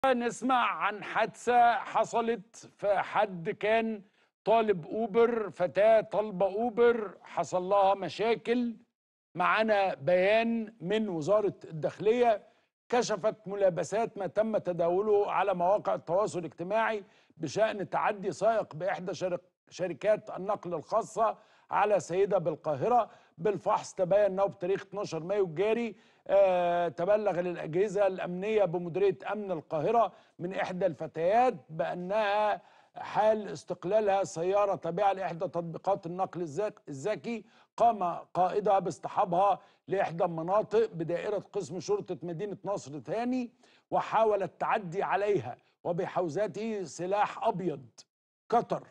نسمع عن حادثة حصلت فحد كان طالب أوبر فتاة طالبة أوبر حصل لها مشاكل معانا بيان من وزارة الداخلية كشفت ملابسات ما تم تداوله على مواقع التواصل الاجتماعي بشأن تعدي سائق بإحدى شرك شركات النقل الخاصة على سيدة بالقاهرة بالفحص تبين أنه بتاريخ 12 مايو الجاري آه تبلغ للأجهزة الأمنية بمديرية أمن القاهرة من إحدى الفتيات بأنها حال استقلالها سيارة تابعة لإحدى تطبيقات النقل الذك- الذكي قام قائدها باصطحابها لإحدى المناطق بدائرة قسم شرطة مدينة نصر ثاني وحاول التعدي عليها وبحوزته سلاح أبيض قطر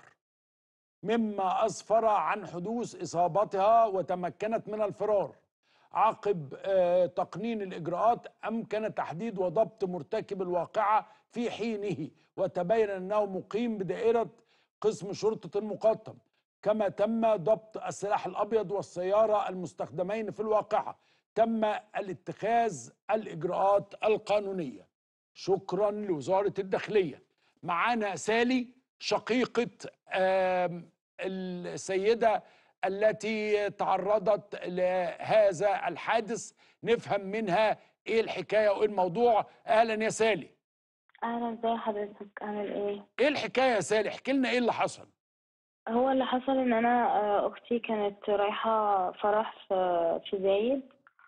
مما أسفر عن حدوث إصابتها وتمكنت من الفرار عقب آه، تقنين الإجراءات أمكن تحديد وضبط مرتكب الواقعة في حينه وتبين أنه مقيم بدائرة قسم شرطة المقطم كما تم ضبط السلاح الأبيض والسيارة المستخدمين في الواقعة تم الاتخاذ الإجراءات القانونية شكرا لوزارة الداخلية معانا سالي شقيقة آم، السيدة التي تعرضت لهذا الحادث نفهم منها ايه الحكاية وايه الموضوع اهلا يا سالي اهلا ازي حضرتك عامل ايه ايه الحكاية يا سالي احكي لنا ايه اللي حصل هو اللي حصل ان انا آه، اختي كانت رايحه فرح في في زايد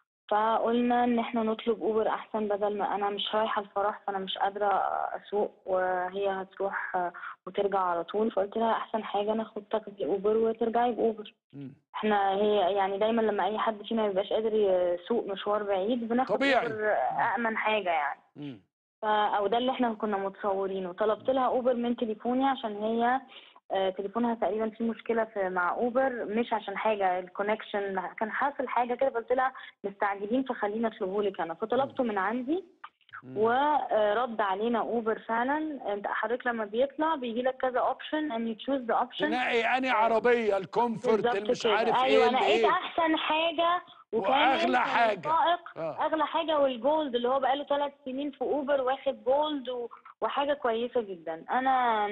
فقلنا ان احنا نطلب اوبر احسن بدل ما انا مش رايحه الفرح فانا مش قادره اسوق وهي هتروح آه، وترجع على طول فقلت لها احسن حاجه ناخد تاكسي اوبر وترجعي باوبر مم. احنا هي يعني دايما لما اي حد فينا ميبقاش قادر يسوق مشوار بعيد بناخد طبيعي. اوبر امن حاجه يعني مم. ف- او ده اللي احنا كنا متصورينه طلبت لها اوبر من تليفوني عشان هي آه، تليفونها تقريبا فيه مشكله في مع اوبر مش عشان حاجه الكونكشن كان حاصل حاجه كده فقلت لها مستعجلين فخليني اطلبه لك انا فطلبته من عندي مم. ورد علينا اوبر فعلا انت حضرتك لما بيطلع بيجي لك كذا اوبشن and you choose the option تنقي اني عربية الكومفورت بالظبط اللي مش كده. عارف ايوه ايه اللي نقيت ايه احسن حاجه وكمان وأغلى كان حاجة. السائق آه. اغلى حاجه والجولد اللي هو بقاله ثلاث سنين في اوبر واخد جولد و... وحاجه كويسه جدا انا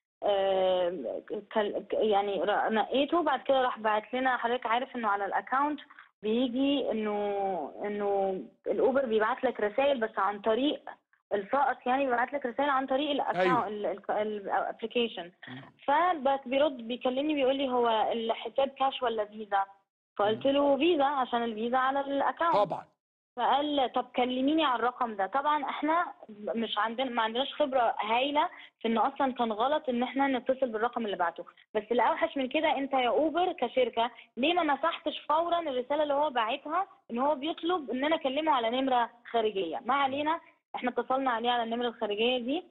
آم، كل- يعني ر- نقيته بعد كده راح بعت لنا حضرتك عارف انه على الاكونت بيجي انه انه الاوبر بيبعت لك رسائل بس عن طريق السائق يعني بيبعت لك رسائل عن طريق أيوة. الابلكيشن مم. فبس بيرد بيكلمني بيقول لي هو الحساب كاش ولا فيزا فقلت له فيزا عشان الفيزا على الاكونت طبعا فقال طب كلميني على الرقم ده طبعا احنا مش عندنا ما عندناش خبره هايله في ان اصلا كان غلط ان احنا نتصل بالرقم اللي بعته بس الاوحش من كده انت يا اوبر كشركه ليه ما مسحتش فورا الرساله اللي هو باعتها ان هو بيطلب ان انا اكلمه على نمره خارجيه ما علينا احنا اتصلنا عليه على النمره الخارجيه دي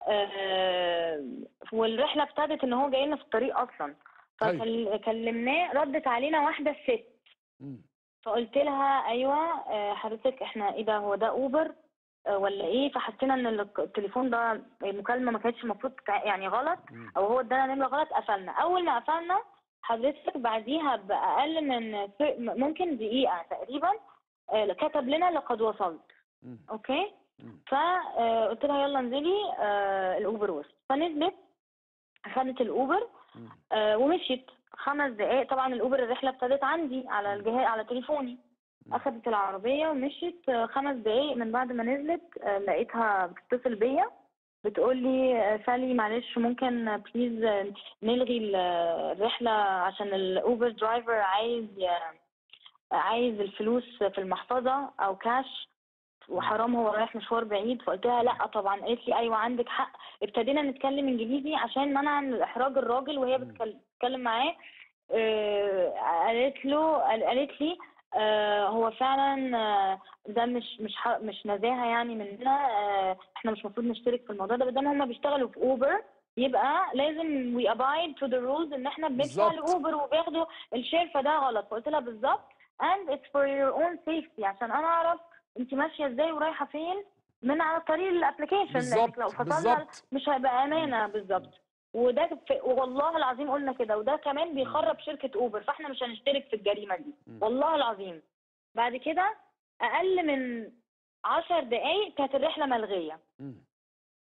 آه، والرحله ابتدت ان هو جاي لنا في الطريق اصلا طيب. فكلمناه ردت علينا واحده ست مم. فقلت لها ايوه آه، حضرتك احنا ايه ده هو ده اوبر آه، ولا ايه فحسينا ان ال- التليفون ده المكالمه ما كانتش المفروض تع- يعني غلط مم. او هو ادانا نمره غلط قفلنا اول ما قفلنا حضرتك بعديها باقل من س- ممكن دقيقه تقريبا آه، كتب لنا لقد وصلت مم. اوكي مم. فقلت لها يلا انزلي آه، الاوبر وصل فنزلت خدت الاوبر مم. آه، ومشيت خمس دقايق طبعا الاوبر الرحله ابتدت عندي على الجهاز على تليفوني مم. اخدت العربيه ومشيت آه، خمس دقايق من بعد ما نزلت آه، لقيتها بتتصل بيا بتقول لي آه، سالي معلش ممكن بليز نلغي ال- الرحله عشان الاوبر درايفر عايز ي- عايز الفلوس في المحفظه او كاش وحرام هو رايح مشوار بعيد فقلت لها لا طبعا قالت لي ايوه عندك حق ابتدينا نتكلم انجليزي عشان منع من احراج الراجل وهي مم. بتكل- بتتكلم معاه آه، قالت له قال- قالت لي آه، هو فعلا آه، ده مش مش ح- مش نزاهه يعني مننا آه، احنا مش المفروض نشترك في الموضوع ده بدل هم بيشتغلوا في اوبر يبقى لازم وي ابايد تو ذا رولز ان احنا بندفع بالظبط. لاوبر وبياخدوا الشير فده غلط فقلت لها بالظبط and it's for your own safety عشان انا اعرف انت ماشيه ازاي ورايحه فين من على طريق الابلكيشن بالظبط لو فصلنا بالظبط مش هيبقى امانه بالظبط وده في والله العظيم قلنا كده وده كمان بيخرب شركه اوبر فاحنا مش هنشترك في الجريمه دي مم. والله العظيم بعد كده اقل من عشر دقايق كانت الرحله ملغيه مم.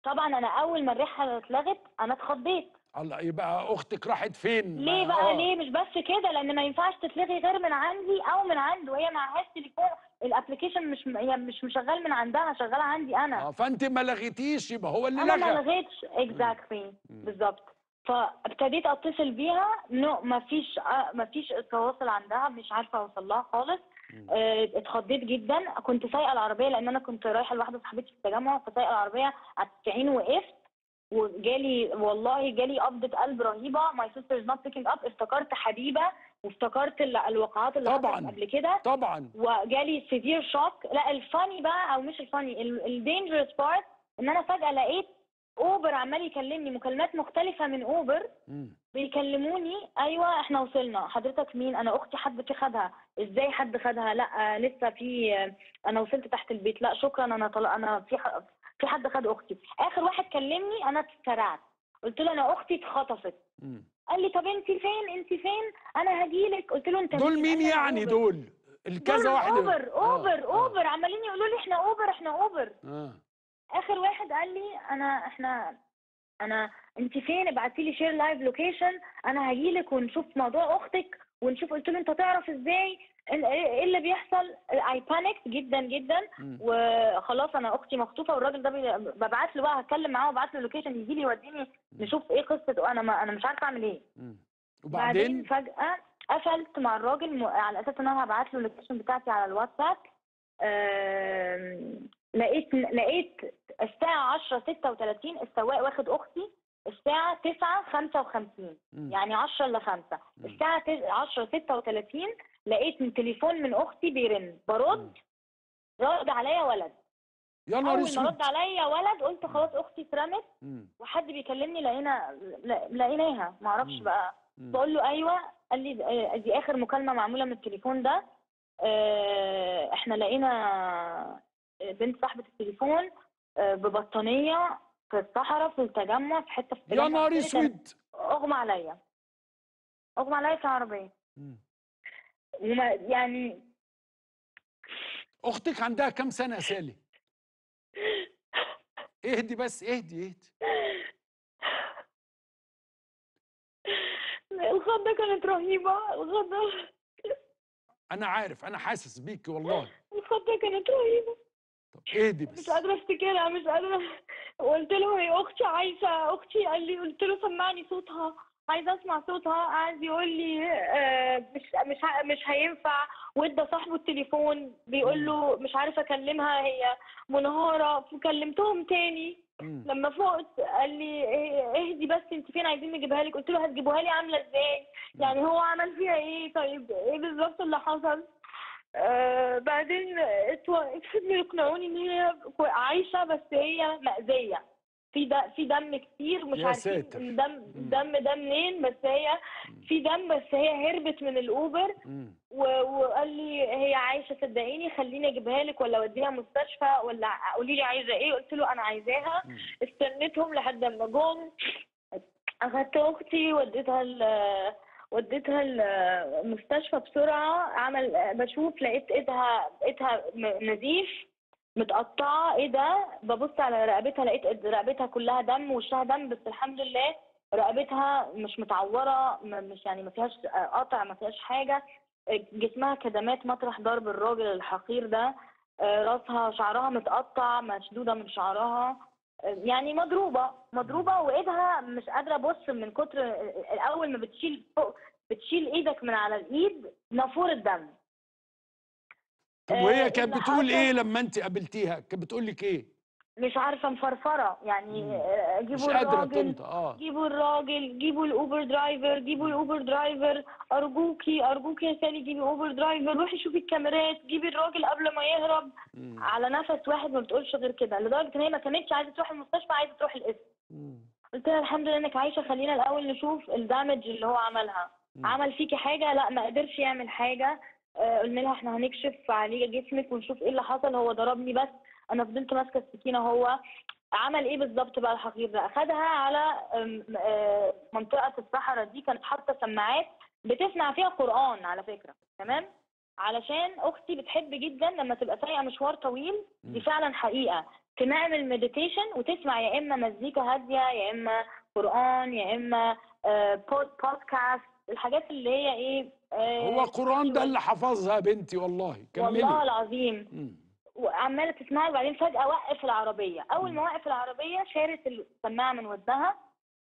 طبعا انا اول ما الرحله اتلغت انا اتخضيت الله يبقى اختك راحت فين ليه ما- بقى آه. ليه مش بس كده لان ما ينفعش تتلغي غير من عندي او من عنده هي معهاش تليفون الابلكيشن مش هي مش مشغل من عندها شغاله عندي انا اه فانت ما لغيتيش يبقى هو اللي انا ما لغى لغيتش اكزاكتلي بالظبط فابتديت اتصل بيها نو ما فيش ما فيش تواصل عندها مش عارفه اوصل لها خالص آه، اتخضيت جدا كنت سايقه العربيه لان انا كنت رايحه لواحده صاحبتي في التجمع فسايقه العربيه على 90 وقفت وجالي والله جالي قبضه قلب رهيبه ماي سيستر از نوت بيكينج اب افتكرت حبيبه وافتكرت ال- الوقعات اللي طبعاً. حصلت قبل كده طبعا وجالي سيفير شوك لا الفاني بقى او مش الفاني الدينجرس بارت ان انا فجاه لقيت اوبر عمال يكلمني مكالمات مختلفه من اوبر مم. بيكلموني ايوه احنا وصلنا حضرتك مين انا اختي حد في خدها ازاي حد خدها لا آه، لسه في آه، انا وصلت تحت البيت لا شكرا انا طل... انا في ح... في حد خد اختي اخر واحد كلمني انا اتسرعت قلت له انا اختي اتخطفت مم. قال لي طب انت فين انت فين انا هجيلك قلت له انت دول مين قال لي أنا يعني أوبر. دول الكذا دول واحد اوبر آه، اوبر آه، اوبر عمالين يقولوا لي احنا اوبر احنا اوبر آه. اخر واحد قال لي انا احنا انا انت فين ابعتي لي شير لايف لوكيشن انا هجيلك ونشوف موضوع اختك ونشوف قلت له انت تعرف ازاي ال- ايه اللي بيحصل اي بانيك جدا جدا مم. وخلاص انا اختي مخطوفه والراجل ده بي- ببعت له بقى هتكلم معاه وابعت له لوكيشن يجي لي يوديني نشوف ايه قصته انا ما انا مش عارفه اعمل ايه مم. بعدين وبعدين فجأة قفلت مع الراجل م- على أساس إن أنا هبعت له اللوكيشن بتاعتي على الواتساب آم، لقيت لقيت الساعة 10 36 السواق واخد أختي الساعة 9 55 مم. يعني 10 ل 5 مم. الساعة 10 36 لقيت من تليفون من أختي بيرن برد رد عليا ولد يا نهار أول ما اسود رد عليا ولد قلت خلاص أختي اترمت مم. وحد بيكلمني لقينا لا- لقيناها معرفش مم. بقى مم. بقول له ايوه قال لي آه، دي اخر مكالمه معموله من التليفون ده آه، احنا لقينا بنت صاحبه التليفون آه، ببطانيه في الصحراء في التجمع في حته في التجمع يا نهار كانت اسود اغمى عليا اغمى عليا في العربيه مم. وما يعني اختك عندها كام سنه يا سالي اهدي بس اهدي اهدي الخضه كانت رهيبه الخضه انا عارف انا حاسس بيكي والله الخضه كانت رهيبه طب اهدي مش بس قادرة افتكرها مش قادرة قلت له هي اختي عايشة اختي قال لي قلت له سمعني صوتها عايزة اسمع صوتها قعد يقول لي آه، مش مش ه- مش هينفع وادى صاحبه التليفون بيقول له مش عارفة اكلمها هي منهارة فكلمتهم تاني مم. لما فقت قال لي إيه- اهدي بس انت فين عايزين نجيبها لك قلت له هتجيبوها لي عاملة ازاي يعني هو عمل فيها ايه طيب ايه بالظبط اللي حصل آه بعدين اتو- فضلوا يقنعوني ان هي كو- عايشه بس هي مأذيه في د- في دم كتير مش يا عارفين ساتر. الدم الدم ده منين بس هي في دم بس هي هربت من الاوبر مم. و- وقال لي هي عايشه صدقيني خليني اجيبها لك ولا اوديها مستشفى ولا قولي لي عايزه ايه قلت له انا عايزاها مم. استنيتهم لحد ما جم اخدت اختي وديتها ال وديتها المستشفى بسرعه عمل بشوف لقيت ايدها ايدها م- نزيف متقطعه ايه ده ببص على رقبتها لقيت إيد- رقبتها كلها دم وشها دم بس الحمد لله رقبتها مش متعوره م- مش يعني ما فيهاش قطع ما فيهاش حاجه جسمها كدمات مطرح ضرب الراجل الحقير ده آه، راسها شعرها متقطع مشدوده من شعرها آه، يعني مضروبه مضروبه وايدها مش قادره ابص من كتر الاول ما بتشيل فوق بتشيل ايدك من على الايد نافوره دم طب آه، وهي كانت اللي بتقول حصل- ايه لما انت قابلتيها كانت بتقول لك ايه مش عارفه مفرفره يعني مم. آه، مش جيبوا قادره الراجل تنطق اه جيبوا الراجل جيبوا الاوبر درايفر جيبوا الاوبر درايفر ارجوكي ارجوكي يا سالي جيبي اوبر درايفر روحي شوفي الكاميرات جيبي الراجل قبل ما يهرب مم. على نفس واحد ما بتقولش غير كده لدرجه ان هي ما كانتش عايزه تروح المستشفى عايزه تروح القسم مم. قلت لها الحمد لله انك عايشه خلينا الاول نشوف الدامج اللي هو عملها مم. عمل فيكي حاجه لا ما قدرش يعمل حاجه آه، قلنا لها احنا هنكشف عليه جسمك ونشوف ايه اللي حصل هو ضربني بس انا فضلت ماسكه السكينه هو عمل ايه بالظبط بقى الحقير ده اخدها على أم، آه، منطقه الصحراء دي كانت حاطه سماعات بتسمع فيها قران على فكره تمام علشان اختي بتحب جدا لما تبقى سايقه مشوار طويل دي مم. فعلا حقيقه تعمل مديتيشن وتسمع يا اما مزيكا هاديه يا اما قران يا اما آه، بود بودكاست الحاجات اللي هي ايه آه، هو قرآن ده اللي حفظها بنتي والله والله كملي العظيم مم. وعماله تسمعها وبعدين فجاه وقف العربيه اول ما وقف العربيه شالت السماعه من ودنها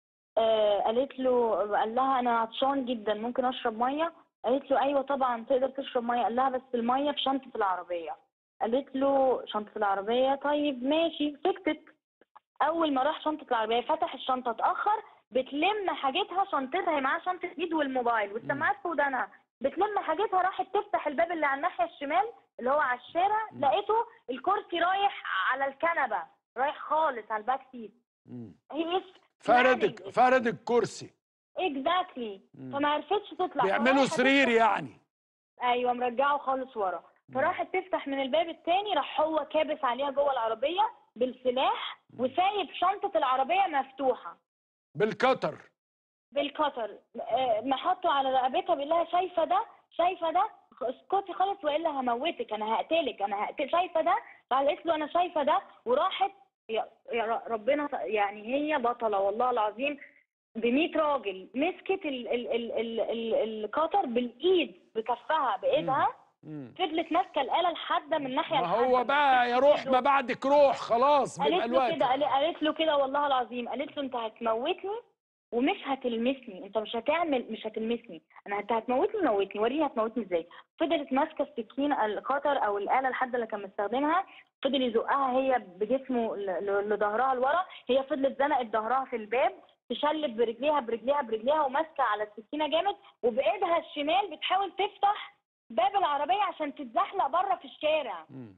آه قالت له قال لها انا عطشان جدا ممكن اشرب ميه قالت له ايوه طبعا تقدر تشرب ميه قال لها بس الميه في شنطه العربيه قالت له شنطه العربيه طيب ماشي سكتت اول ما راح شنطه العربيه فتح الشنطه اتاخر بتلم حاجتها شنطتها هي معاها شنطه ايد والموبايل والسماعات في ودانها بتلم حاجتها راحت تفتح الباب اللي على الناحيه الشمال اللي هو على الشارع مم. لقيته الكرسي رايح على الكنبه رايح خالص على الباك سيت مم. هي از فرد فرد الكرسي اكزاكتلي مم. فما عرفتش تطلع بيعملوا فراحت سرير تفتح- يعني ايوه مرجعه خالص ورا فراحت تفتح من الباب التاني راح هو كابس عليها جوه العربيه بالسلاح وسايب شنطه العربيه مفتوحه بالكتر بالكتر آه، محطه على رقبتها بيقول لها شايفه ده شايفه ده اسكتي خالص والا هموتك انا هقتلك انا هقتل شايفه ده قالت له انا شايفه ده وراحت يا يا ر- ربنا يعني هي بطله والله العظيم ب 100 راجل مسكت ال ال ال ال ال القطر بالايد بكفها بايدها مم. فضلت ماسكه الاله الحاده من ناحيه ما هو بقى يا روح ما بعدك روح خلاص بيبقى قالت له الوقت كده قال- قالت له كده والله العظيم قالت له انت هتموتني ومش هتلمسني انت مش هتعمل مش هتلمسني انا انت هتموتني موتني وريني هتموتني ازاي فضلت ماسكه السكين القطر او الاله الحاده اللي كان مستخدمها فضل يزقها هي بجسمه ل- ل- لظهرها لورا هي فضلت زنقت ظهرها في الباب تشلب برجليها برجليها برجليها وماسكه على السكينه جامد وبايدها الشمال بتحاول تفتح باب العربيه عشان تتزحلق بره في الشارع مم.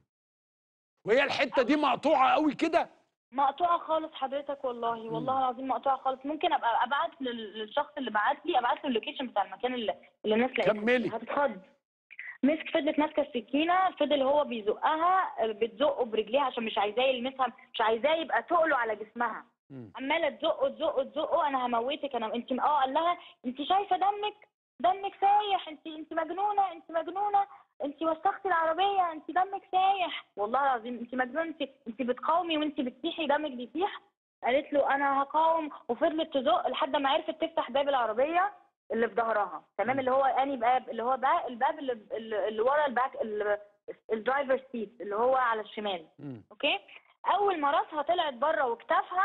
وهي الحته دي مقطوعه قوي كده مقطوعة خالص حضرتك والله والله العظيم مقطوعة خالص ممكن ابقى ابعت لل- للشخص اللي بعت لي ابعت له اللوكيشن بتاع المكان اللي, اللي الناس لقيتها كملي. هتتخض مسك فضلت ماسكه السكينه فضل هو بيزقها بتزقه برجليها عشان مش عايزاه يلمسها مش عايزاه يبقى تقله على جسمها مم. عماله تزقه تزقه تزقه انا هموتك انا انت اه قال لها انت شايفه دمك دمك سايح انت انت مجنونه انت مجنونه انت وسختي العربيه انت دمك سايح والله العظيم انت مجنونه انت انت بتقاومي وانت بتسيحي دمك بيسيح قالت له انا هقاوم وفضلت تزق لحد ما عرفت تفتح باب العربيه اللي في ظهرها تمام اللي هو اني باب اللي هو بقى الباب اللي, اللي اللي ورا الباك ال- الدرايفر سيت اللي هو على الشمال مم. اوكي اول ما راسها طلعت بره وكتافها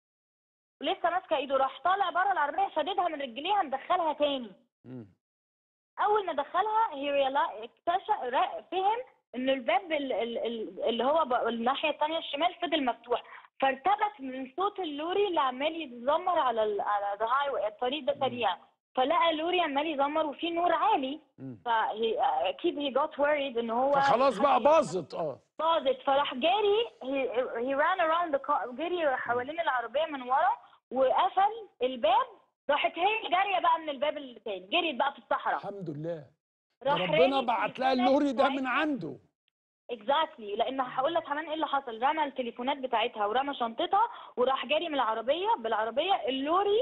ولسه ماسكه ايده راح طالع بره العربيه شددها من رجليها مدخلها تاني مم. اول ما دخلها هي اكتشف را- فهم ان الباب ال- ال- ال- اللي هو ب- الناحيه الثانيه الشمال فضل مفتوح فارتبك من صوت اللوري اللي عمال يتذمر على ال على ذا هاي الطريق ده سريع فلقى اللوري عمال يزمر وفي نور عالي مم. فاكيد هي جوت worried ان هو فخلاص بقى باظت اه باظت فراح جاري he, he ran around the car جري حوالين العربية من ورا وقفل الباب راحت هي جارية بقى من الباب التاني جريت بقى في الصحراء الحمد لله ده راح ربنا رامي بعت لها التليفونات اللوري ده من بتاعتها. عنده اكزاكتلي لان هقول لك كمان ايه اللي حصل رمى التليفونات بتاعتها ورمى شنطتها وراح جاري من العربيه بالعربيه اللوري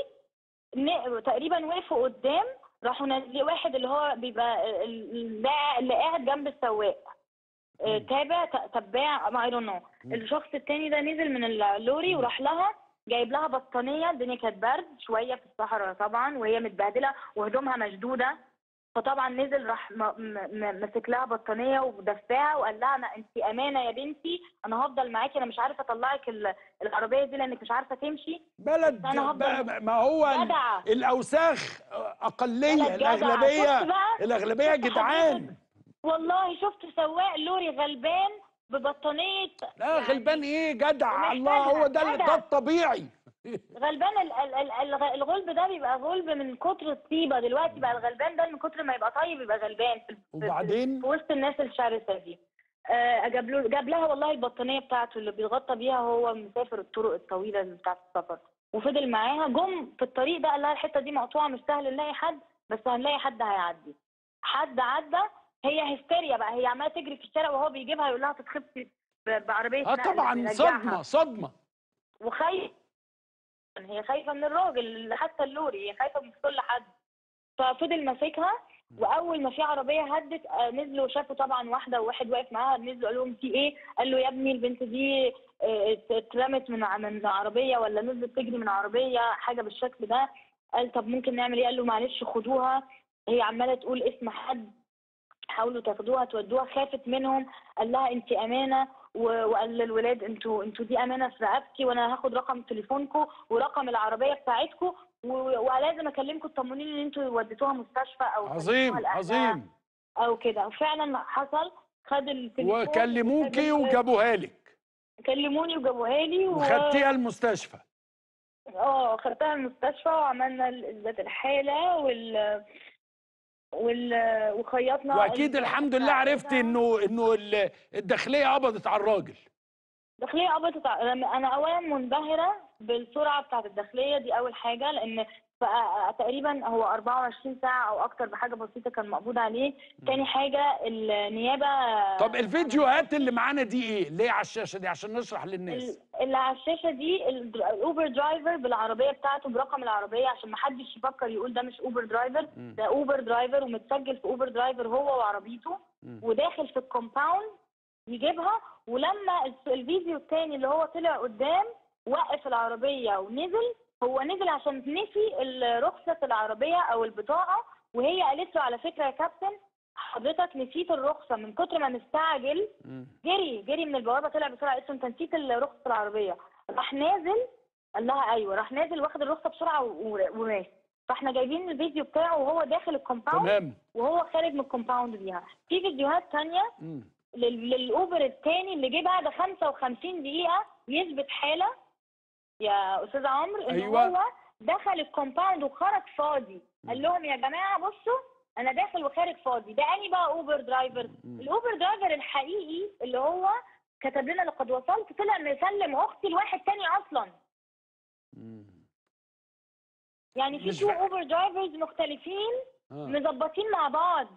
ن- تقريبا وقفوا قدام راحوا نازلين واحد اللي هو بيبقى اللي اللي قاعد جنب السواق آه، مم. تابع ت- تباع ما اي دونت نو مم. الشخص التاني ده نزل من اللوري مم. وراح لها جايب لها بطانيه الدنيا كانت برد شويه في الصحراء طبعا وهي متبهدله وهدومها مشدوده فطبعا نزل راح م- م- م- مسك لها بطانيه ودفاها وقال لها انا انت امانه يا بنتي انا هفضل معاكي انا مش عارفه اطلعك ال- العربيه دي لانك مش عارفه تمشي بلد أنا هفضل بقى- ما هو ال- جدعة. الاوساخ اقليه بلد جدعة. الاغلبيه شفت بقى؟ الاغلبيه شفت جدعان حضرتك؟ والله شفت سواق لوري غلبان ببطانيه لا يعني غلبان ايه جدع ومحتاجها. الله هو ده ال- جدع. ده الطبيعي غلبان ال- ال- ال- الغ- الغلب ده بيبقى غلب من كتر الطيبه دلوقتي بقى الغلبان ده من كتر ما يبقى طيب يبقى غلبان في, في, وبعدين في وسط الناس الشرسه دي آه، جاب له جاب لها والله البطانيه بتاعته اللي بيتغطى بيها هو مسافر الطرق الطويله اللي بتاعت السفر وفضل معاها جم في الطريق ده قال لها الحته دي مقطوعه مش سهل نلاقي حد بس هنلاقي حد هيعدي حد عدى هي هستيريا بقى هي عماله تجري في الشارع وهو بيجيبها يقول لها تتخبطي ب- بعربيه اه نقل طبعا بيرجعها. صدمه صدمه وخايفه هي خايفه من الراجل اللي حتى اللوري هي خايفه من كل حد ففضل ماسكها واول ما في عربيه هدت آه، نزلوا شافوا طبعا واحده وواحد واقف معاها نزلوا قالوا لهم في ايه قال له يا ابني البنت دي آه، ات- اترمت من ع- من عربيه ولا نزلت تجري من عربيه حاجه بالشكل ده قال طب ممكن نعمل ايه قال له معلش خدوها هي عماله تقول اسم حد حاولوا تاخدوها تودوها خافت منهم قال لها انت امانه و- وقال للولاد انتوا انتوا دي امانه في رقبتي وانا هاخد رقم تليفونكم ورقم العربيه بتاعتكم و- ولازم اكلمكم تطمنوني ان انتوا وديتوها مستشفى او عظيم سلمتوها لأهلها عظيم او كده وفعلا حصل خد التليفون وكلموكي وخد ال- وجابوها لك كلموني وجابوها لي و... وخدتيها المستشفى اه خدتها المستشفى وعملنا ال- اثبات الحاله وال وال وخيطنا واكيد ال- الحمد لله عرفت بتاعتها. انه انه ال- الداخليه قبضت على الراجل الداخلية قبضت ع- أنا أنا أولا منبهرة بالسرعة بتاعة الداخلية دي أول حاجة لأن ف- تقريبا هو 24 ساعة أو أكتر بحاجة بسيطة كان مقبوض عليه تاني حاجة النيابة طب الفيديوهات اللي معانا دي ايه اللي هي على الشاشه دي عشان نشرح للناس ال- اللي على الشاشة دي ال- الأوبر درايفر بالعربية بتاعته برقم العربية عشان محدش يفكر يقول ده مش أوبر درايفر مم. ده أوبر درايفر ومتسجل في أوبر درايفر هو وعربيته مم. وداخل في الكومباوند يجيبها ولما الس- الفيديو التاني اللي هو طلع قدام وقف العربية ونزل هو نزل عشان نسي ال- رخصة العربية أو البطاقة وهي قالت له على فكرة يا كابتن حضرتك نسيت الرخصة من كتر ما مستعجل مم. جري جري من البوابه طلع بسرعه قالت له انت نسيت ال- رخصه العربيه راح نازل قال لها ايوه راح نازل واخد الرخصه بسرعه و- و- وماشي فاحنا جايبين الفيديو بتاعه وهو داخل الكومباوند تمام وهو خارج من الكومباوند بيها في فيديوهات تانية مم. لل- للاوبر التاني اللي جه بعد 55 دقيقه يثبت حاله يا استاذ عمرو ان أيوة. هو دخل الكومباوند وخرج فاضي قال لهم يا جماعه بصوا انا داخل وخارج فاضي ده اني بقى اوبر درايفر مم. الاوبر درايفر الحقيقي اللي هو كتب لنا لقد وصلت طلع مسلم اختي لواحد تاني اصلا مم. يعني في مش تو فا- اوبر درايفرز مختلفين اه مظبطين مع بعض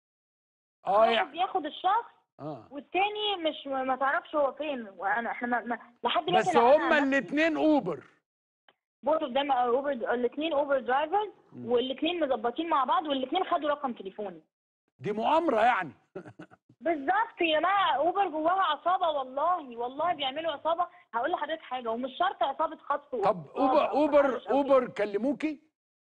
اه واحد يعني بياخد الشخص اه والتاني مش ما تعرفش هو فين وانا احنا ما ما لحد دلوقتي بس أنا- هما أنا الاثنين اوبر بوث اوف ذم اوبر الاثنين اوبر درايفرز مم. والاثنين مظبطين مع بعض والاثنين خدوا رقم تليفوني دي مؤامره يعني بالظبط يا جماعه اوبر جواها عصابه والله والله بيعملوا عصابه هقول لحضرتك حاجه ومش شرط عصابه خطف طب وإغراض اوبر أو اوبر تحرش أو كده. اوبر كلموكي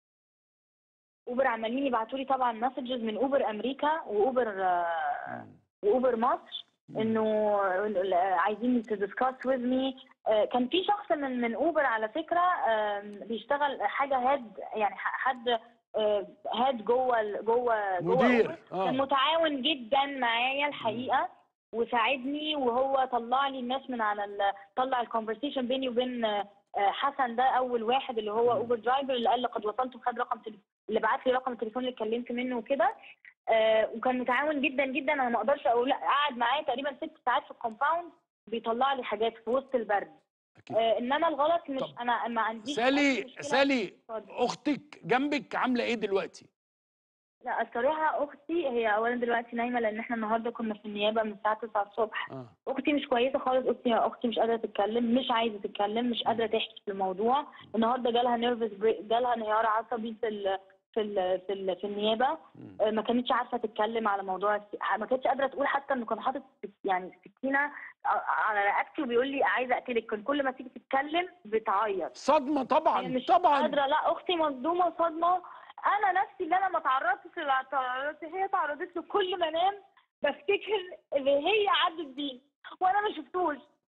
اوبر عمالين يبعتوا لي طبعا مسجز من اوبر امريكا واوبر آه، واوبر مصر انه عايزين تدسكاس وذ مي كان في شخص من من اوبر على فكره آم، بيشتغل حاجه هاد يعني ح- حد آه، هاد جوه ال- جوه جوه مدير أوبر. اه كان متعاون جدا معايا الحقيقه وساعدني وهو طلع لي الناس من على ال- طلع الكونفرسيشن بيني وبين آه، آه، حسن ده اول واحد اللي هو مم. اوبر درايفر اللي قال لقد وصلت وخد رقم تليفون اللي بعت لي رقم التليفون اللي اتكلمت منه وكده آه، وكان متعاون جدا جدا انا ما اقدرش اقول لا قعد معايا تقريبا ست ساعات في الكومباوند بيطلع لي حاجات في وسط البرد اكيد آه، انما الغلط مش طب انا ما عنديش أي سالي مشكلة. سالي اتفضل. اختك جنبك عامله ايه دلوقتي لا الصراحه اختي هي اولا دلوقتي نايمه لان احنا النهارده كنا في النيابه من الساعه 9 الصبح اه اختي مش كويسه خالص اختي اختي مش قادره تتكلم مش عايزه تتكلم مش قادره تحكي في الموضوع النهارده جالها نيرفس جالها انهيار عصبي في ال في ال في, ال في النيابه مم. آه، ما كانتش عارفه تتكلم على موضوع الس- ما كانتش قادره تقول حتى انه كان حاطط يعني سكينه ع- على رقبتي وبيقول لي عايزه اقتلك كان كل ما تيجي تتكلم بتعيط صدمه هي طبعا مش طبعا قادره لا اختي مصدومه صدمه انا نفسي اللي انا ما تعرضتش اللي تعرضت هي تعرضت له كل ما انام بفتكر اللي هي عدت بيه وانا ما شفتوش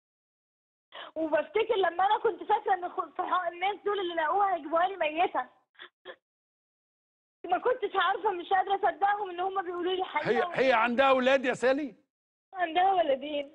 وبفتكر لما انا كنت فاكره ان خ- صحا- الناس دول اللي لقوها هيجيبوها لي ميته ما كنتش عارفه مش قادره اصدقهم ان هم بيقولوا لي هي حقيقه هي عندها اولاد يا سالي عندها ولدين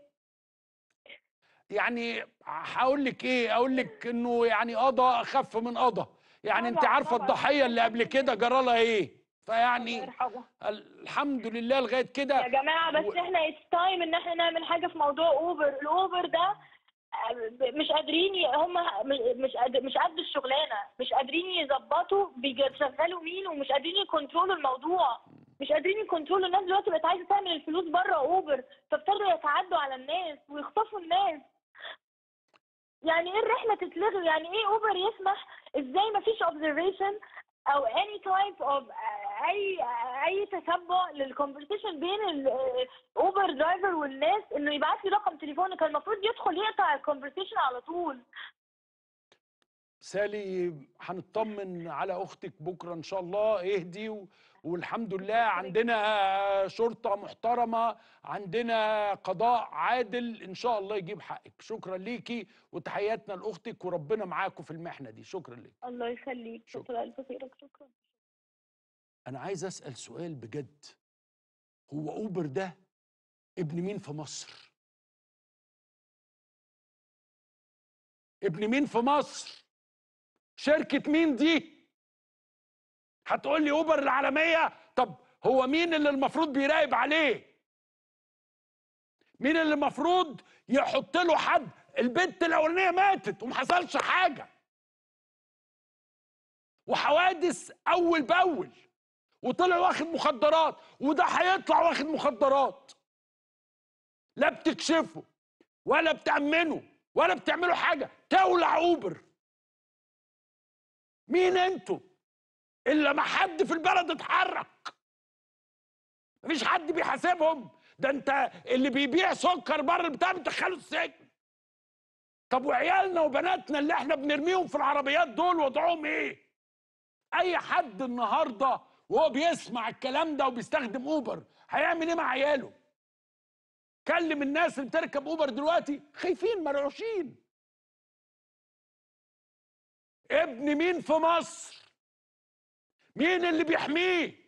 يعني هقول لك ايه اقول لك انه يعني قضى اخف من قضى يعني انت طبعاً، عارفه طبعاً. الضحيه اللي قبل كده جرى لها ايه الله فيعني يرحمه الحمد لله لغايه يا كده جماعه بس و- احنا اتس تايم ان احنا نعمل حاجه في موضوع اوبر الاوبر ده آه، مش قادرين ي- هم مش قد مش قد الشغلانه مش قادرين يظبطوا بيشغلوا مين ومش قادرين يكنترولوا الموضوع مش قادرين يكنترولوا الناس دلوقتي بقت عايزه تعمل الفلوس بره اوبر فابتدوا يتعدوا على الناس ويخطفوا الناس يعني ايه الرحله تتلغي يعني ايه اوبر يسمح ازاي ما فيش اوبزرفيشن او any type of اي اي تتبع للكونفرسيشن بين الاوبر درايفر والناس انه يبعت لي رقم تليفونه كان المفروض يدخل يقطع الكونفرسيشن على طول سالي هنطمن على اختك بكره ان شاء الله اهدي و... والحمد لله عندنا شرطه محترمه عندنا قضاء عادل ان شاء الله يجيب حقك شكرا ليكي وتحياتنا لاختك وربنا معاكم في المحنه دي شكرا ليك الله يخليك شكرا. شكرا الف خيرك شكرا انا عايز اسال سؤال بجد هو اوبر ده ابن مين في مصر ابن مين في مصر شركة مين دي هتقول لي اوبر العالمية طب هو مين اللي المفروض بيراقب عليه مين اللي المفروض يحط له حد البنت الاولانية ماتت وما حصلش حاجة وحوادث اول باول وطلع واخد مخدرات وده هيطلع واخد مخدرات لا بتكشفه ولا بتأمنه ولا بتعملوا حاجة تولع اوبر مين انتوا الا ما حد في البلد اتحرك مفيش حد بيحاسبهم ده انت اللي بيبيع سكر بره البتاع بتدخله السجن طب وعيالنا وبناتنا اللي احنا بنرميهم في العربيات دول وضعهم ايه اي حد النهارده وهو بيسمع الكلام ده وبيستخدم اوبر هيعمل ايه مع عياله كلم الناس اللي بتركب اوبر دلوقتي خايفين مرعوشين ابن مين في مصر مين اللي بيحميه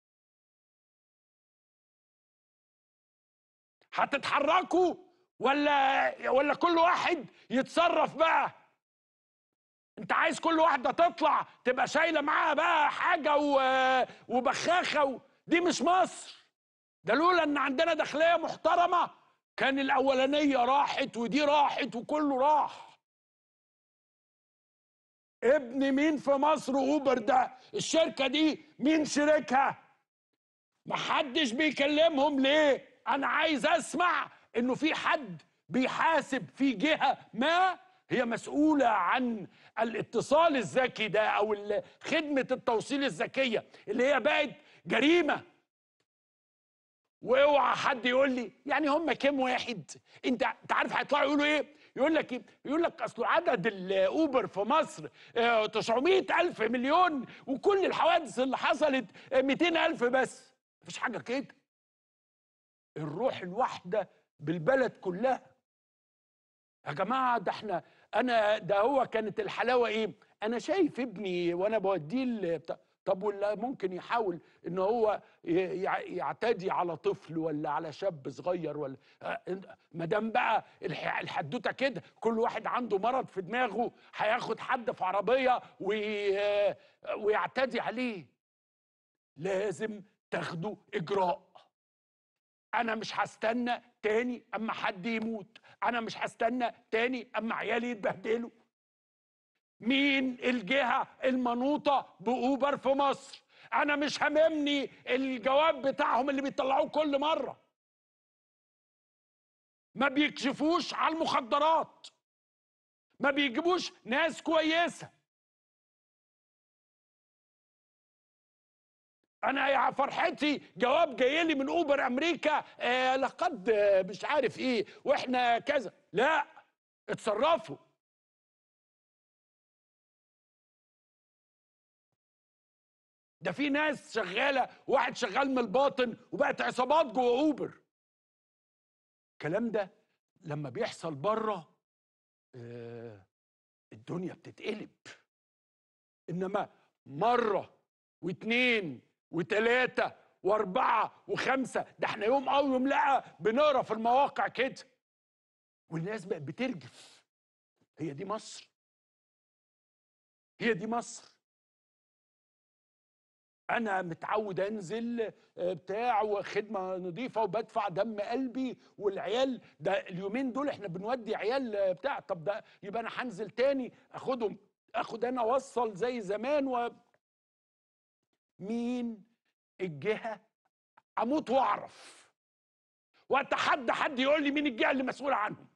هتتحركوا ولا ولا كل واحد يتصرف بقى انت عايز كل واحده تطلع تبقى شايله معاها بقى حاجه و... وبخاخه و... دي مش مصر ده لولا ان عندنا داخليه محترمه كان الاولانيه راحت ودي راحت وكله راح ابن مين في مصر اوبر ده الشركه دي مين شريكها محدش بيكلمهم ليه انا عايز اسمع انه في حد بيحاسب في جهه ما هي مسؤوله عن الاتصال الذكي ده او ال- خدمه التوصيل الذكيه اللي هي بقت جريمه واوعى حد يقول لي يعني هم كام واحد انت انت عارف هيطلعوا يقولوا ايه يقول لك ايه يقول لك اصل عدد الاوبر في مصر آه، 900 الف مليون وكل الحوادث اللي حصلت آه، 200 الف بس مفيش حاجه كده الروح الواحده بالبلد كلها يا جماعه ده احنا انا ده هو كانت الحلاوه ايه انا شايف ابني وانا بوديه ال- بتاع طب ولا ممكن يحاول ان هو ي- يع- يعتدي على طفل ولا على شاب صغير ولا ما دام بقى الح- الحدوته كده كل واحد عنده مرض في دماغه هياخد حد في عربيه وي- ويعتدي عليه لازم تاخدوا اجراء انا مش هستنى تاني اما حد يموت انا مش هستنى تاني اما عيالي يتبهدلوا مين الجهه المنوطه باوبر في مصر انا مش هممني الجواب بتاعهم اللي بيطلعوه كل مره ما بيكشفوش على المخدرات ما بيجيبوش ناس كويسه انا يا فرحتي جواب جاي لي من اوبر امريكا آه لقد آه، مش عارف ايه واحنا كذا لا اتصرفوا ده في ناس شغاله واحد شغال من الباطن وبقت عصابات جوه اوبر الكلام ده لما بيحصل بره آه الدنيا بتتقلب انما مره واثنين وثلاثه واربعه وخمسه ده احنا يوم او يوم لا بنقرا في المواقع كده والناس بقت بترجف هي دي مصر هي دي مصر انا متعود انزل آه، بتاع وخدمه نظيفه وبدفع دم قلبي والعيال ده اليومين دول احنا بنودي عيال آه، بتاع طب ده يبقى انا هنزل تاني اخدهم اخد انا اوصل زي زمان و مين الجهه اموت واعرف واتحدى حد يقول لي مين الجهه اللي مسؤوله عنهم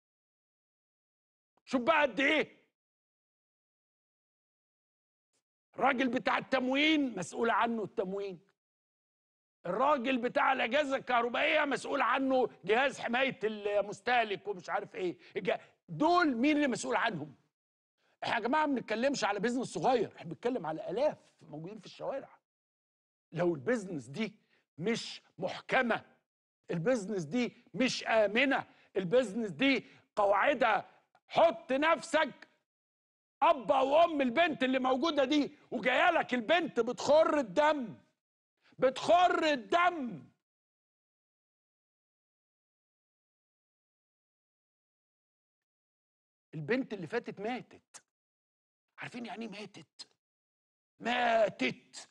شوف بقى قد ايه الراجل بتاع التموين مسؤول عنه التموين الراجل بتاع الاجهزه الكهربائيه مسؤول عنه جهاز حمايه المستهلك ومش عارف ايه الج- دول مين اللي مسؤول عنهم احنا يا جماعه ما بنتكلمش على بيزنس صغير احنا بنتكلم على الاف موجودين في الشوارع لو البيزنس دي مش محكمه البيزنس دي مش امنه البيزنس دي قواعدها حط نفسك اب او ام البنت اللي موجوده دي وجايه لك البنت بتخر الدم بتخر الدم البنت اللي فاتت ماتت عارفين يعني ايه ماتت ماتت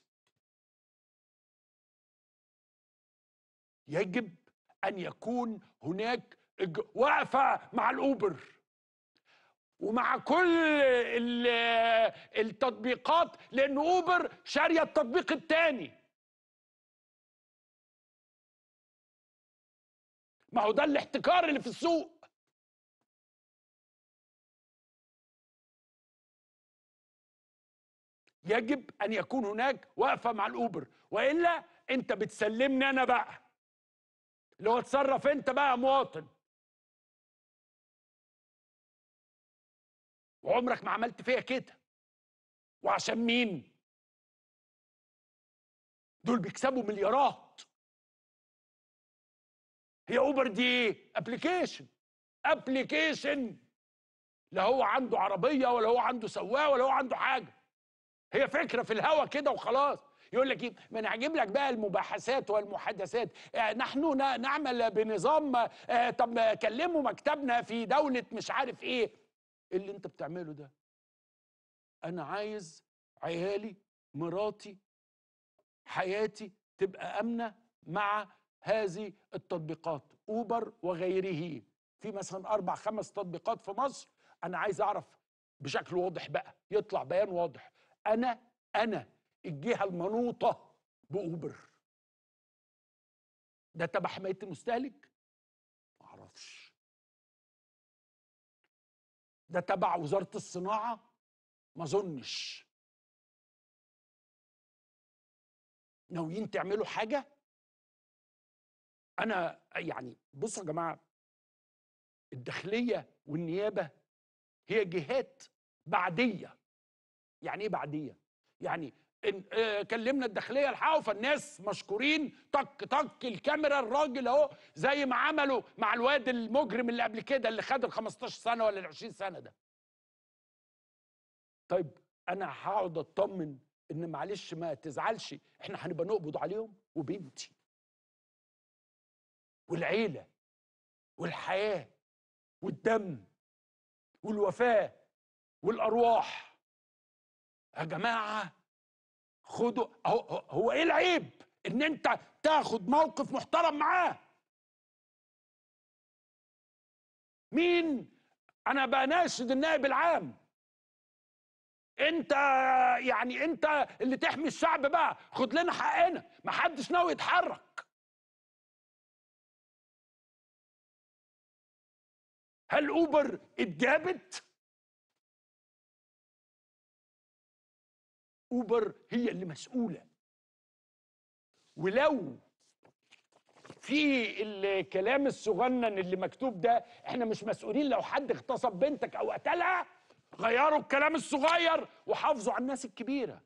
يجب ان يكون هناك إج- وقفه مع الاوبر ومع كل ال- التطبيقات لان اوبر شاريه التطبيق الثاني ما هو ده الاحتكار اللي في السوق يجب ان يكون هناك وقفه مع الاوبر والا انت بتسلمني انا بقى اللي هو اتصرف انت بقى يا مواطن وعمرك ما عملت فيا كده وعشان مين دول بيكسبوا مليارات هي اوبر دي ايه ابلكيشن ابلكيشن لا هو عنده عربيه ولا هو عنده سواق ولا هو عنده حاجه هي فكره في الهوا كده وخلاص يقول لك ايه ما انا هجيب لك بقى المباحثات والمحادثات آه نحن ن- نعمل بنظام آه طب ما كلموا مكتبنا في دوله مش عارف ايه إيه اللي انت بتعمله ده انا عايز عيالي مراتي حياتي تبقى امنه مع هذه التطبيقات اوبر وغيره في مثلا اربع خمس تطبيقات في مصر انا عايز اعرف بشكل واضح بقى يطلع بيان واضح انا انا الجهه المنوطه باوبر ده تبع حمايه المستهلك معرفش ده تبع وزاره الصناعه ما اظنش ناويين تعملوا حاجه انا يعني بصوا يا جماعه الداخليه والنيابه هي جهات بعديه يعني ايه بعديه يعني إن آه كلمنا الداخليه الحقوا فالناس مشكورين طك طك الكاميرا الراجل اهو زي ما عملوا مع الواد المجرم اللي قبل كده اللي خد ال 15 سنه ولا ال 20 سنه ده طيب انا هقعد اطمن ان معلش ما تزعلش احنا هنبقى نقبض عليهم وبنتي والعيله والحياه والدم والوفاه والارواح يا جماعه خدوا هو, هو- هو ايه العيب ان انت تاخد موقف محترم معاه مين انا بناشد النائب العام انت يعني انت اللي تحمي الشعب بقى خد لنا حقنا ما حدش ناوي يتحرك هل اوبر اتجابت اوبر هي اللي مسؤوله ولو في الكلام الصغنن اللي مكتوب ده احنا مش مسؤولين لو حد اغتصب بنتك او قتلها غيروا الكلام الصغير وحافظوا على الناس الكبيره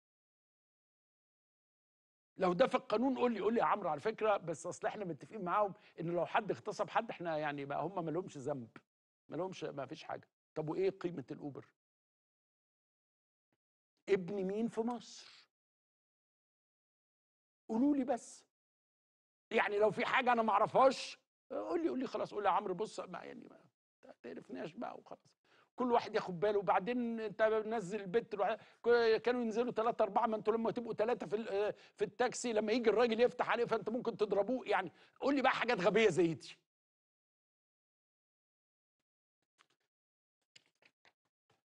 لو ده في القانون قول لي قول لي يا عمرو على فكره بس اصل احنا متفقين معاهم ان لو حد اغتصب حد احنا يعني بقى هم ما لهمش ذنب ما لهمش ما فيش حاجه طب وايه قيمه الاوبر ابن مين في مصر قولوا لي بس يعني لو في حاجه انا ما اعرفهاش قول لي قول لي خلاص قول لي يا عمرو بص ما يعني ما تعرفناش بقى وخلاص كل واحد ياخد باله وبعدين انت نزل البت الواحد- ك- كانوا ينزلوا ثلاثة أربعة ما انتوا لما تبقوا ثلاثة في ال- في التاكسي لما يجي الراجل يفتح عليه فانت ممكن تضربوه يعني قول لي بقى حاجات غبية زي دي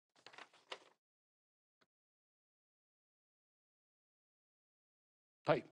طيب